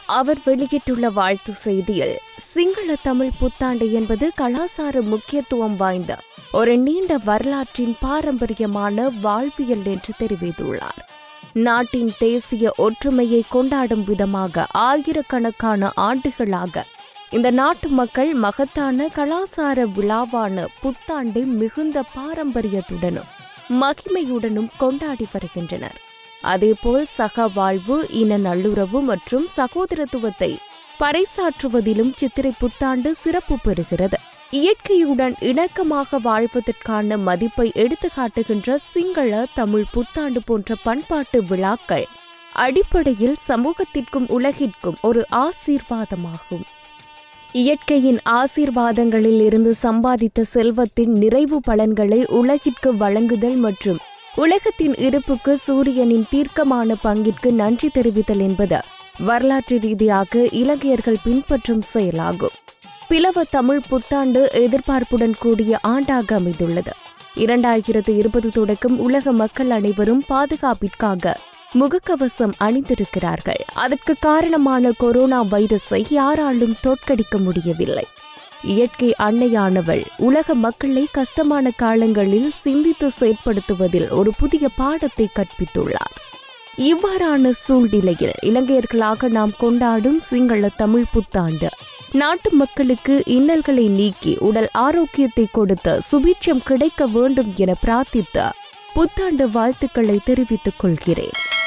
அவர் வெளியிட்டுள்ள வாழ்த்து செய்தியில் சிங்கள தமிழ் புத்தாண்டு என்பது கலாசார முக்கியத்துவம் வாய்ந்த ஒரு நீண்ட வரலாற்றின் பாரம்பரியமான வாழ்வியல் என்று தெரிவித்துள்ளார் நாட்டின் தேசிய ஒற்றுமையை கொண்டாடும் விதமாக ஆயிரக்கணக்கான ஆண்டுகளாக இந்த நாட்டு மக்கள் மகத்தான கலாசார விழாவான புத்தாண்டை மிகுந்த பாரம்பரியத்துடனும் மகிமையுடனும் கொண்டாடி வருகின்றனர் அதேபோல் சக வாழ்வு இன நல்லுறவு மற்றும் சகோதரத்துவத்தை பறைசாற்றுவதிலும் சித்திரை புத்தாண்டு சிறப்பு பெறுகிறது இயற்கையுடன் இணக்கமாக வாழ்வதற்கான மதிப்பை எடுத்துக்காட்டுகின்ற சிங்கள தமிழ் புத்தாண்டு போன்ற பண்பாட்டு விழாக்கள் அடிப்படையில் சமூகத்திற்கும் உலகிற்கும் ஒரு ஆசீர்வாதமாகும் இயற்கையின் ஆசீர்வாதங்களில் இருந்து சம்பாதித்த செல்வத்தின் நிறைவு பலன்களை உலகிற்கு வழங்குதல் மற்றும் உலகத்தின் இருப்புக்கு சூரியனின் தீர்க்கமான பங்கிற்கு நன்றி தெரிவித்தல் என்பது வரலாற்று ரீதியாக இலங்கையர்கள் பின்பற்றும் செயலாகும் பிளவ தமிழ் புத்தாண்டு எதிர்பார்ப்புடன் கூடிய ஆண்டாக அமைந்துள்ளது இரண்டாயிரத்து இருபது தொடக்கம் உலக மக்கள் அனைவரும் பாதுகாப்பிற்காக முகக்கவசம் அணிந்திருக்கிறார்கள் அதற்கு காரணமான கொரோனா வைரஸை யாராலும் தோற்கடிக்க முடியவில்லை இயற்கை அன்னையானவள் உலக மக்களை கஷ்டமான காலங்களில் சிந்தித்து செயற்படுத்துவதில் ஒரு புதிய பாடத்தை கற்பித்துள்ளார் இவ்வாறான சூழ்நிலையில் இலங்கையர்களாக நாம் கொண்டாடும் சிங்கள தமிழ் புத்தாண்டு நாட்டு மக்களுக்கு இன்னல்களை நீக்கி உடல் ஆரோக்கியத்தை கொடுத்து சுபீட்சம் கிடைக்க வேண்டும் என பிரார்த்தித்து புத்தாண்டு வாழ்த்துக்களை தெரிவித்துக் கொள்கிறேன்